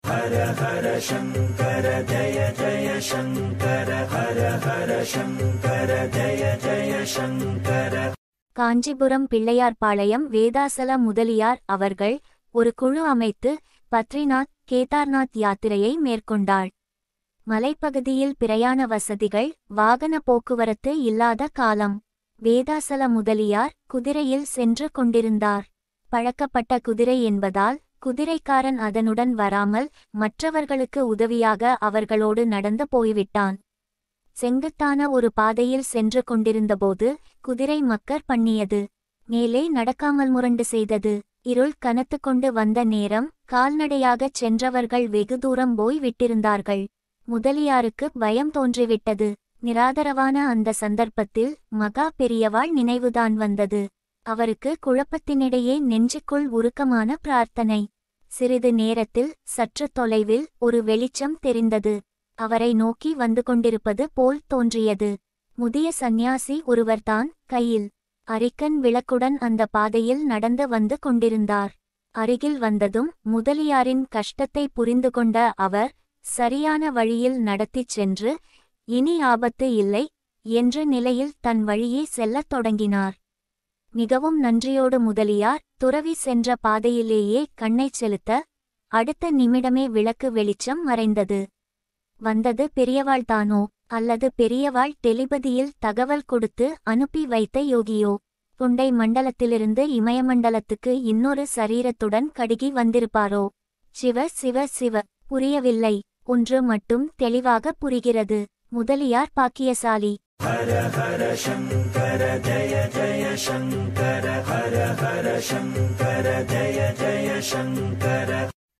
காஞ்சிபுரம் பிள்ளையார்பாளையம் வேதாசல முதலியார் அவர்கள் ஒரு குழு அமைத்து பத்ரிநாத் கேதார்நாத் யாத்திரையை மேற்கொண்டாள் மலைப்பகுதியில் பிரயாண வசதிகள் வாகன போக்குவரத்து இல்லாத காலம் வேதாசல முதலியார் குதிரையில் சென்று கொண்டிருந்தார் பழக்கப்பட்ட குதிரை என்பதால் குதிரைக்காரன் அதனுடன் வராமல் மற்றவர்களுக்கு உதவியாக அவர்களோடு நடந்து போய்விட்டான் செங்குத்தான ஒரு பாதையில் சென்று கொண்டிருந்தபோது குதிரை மக்கர் பண்ணியது மேலே நடக்காமல் முரண்டு செய்தது இருள் கனத்து கொண்டு வந்த நேரம் கால்நடையாகச் சென்றவர்கள் வெகு தூரம் போய் விட்டிருந்தார்கள் முதலியாருக்கு பயம் தோன்றிவிட்டது நிராதரவான அந்த சந்தர்ப்பத்தில் மகா பெரியவாள் நினைவுதான் வந்தது அவருக்கு குழப்பத்தினிடையே நெஞ்சுக்குள் உருக்கமான பிரார்த்தனை சிறிது நேரத்தில் சற்று தொலைவில் ஒரு வெளிச்சம் தெரிந்தது அவரை நோக்கி வந்து கொண்டிருப்பது போல் தோன்றியது முதிய சந்நியாசி ஒருவர்தான் கையில் அரிக்கன் விளக்குடன் அந்த பாதையில் நடந்து வந்து கொண்டிருந்தார் அருகில் வந்ததும் முதலியாரின் கஷ்டத்தை புரிந்து கொண்ட அவர் சரியான வழியில் நடத்திச் சென்று இனி ஆபத்து இல்லை என்ற நிலையில் தன் வழியே செல்லத் தொடங்கினார் மிகவும் நன்றியோடு முதலியார் துறவி சென்ற பாதையிலேயே கண்ணைச் செலுத்த அடுத்த நிமிடமே விளக்கு வெளிச்சம் மறைந்தது வந்தது பெரியவாள்தானோ அல்லது பெரியவாள் டெலிபதியில் தகவல் கொடுத்து அனுப்பி வைத்த யோகியோ புண்டை மண்டலத்திலிருந்து இமயமண்டலத்துக்கு இன்னொரு சரீரத்துடன் கடுகி வந்திருப்பாரோ சிவ சிவ சிவ புரியவில்லை ஒன்று மட்டும் தெளிவாக புரிகிறது முதலியார் பாக்கியசாலி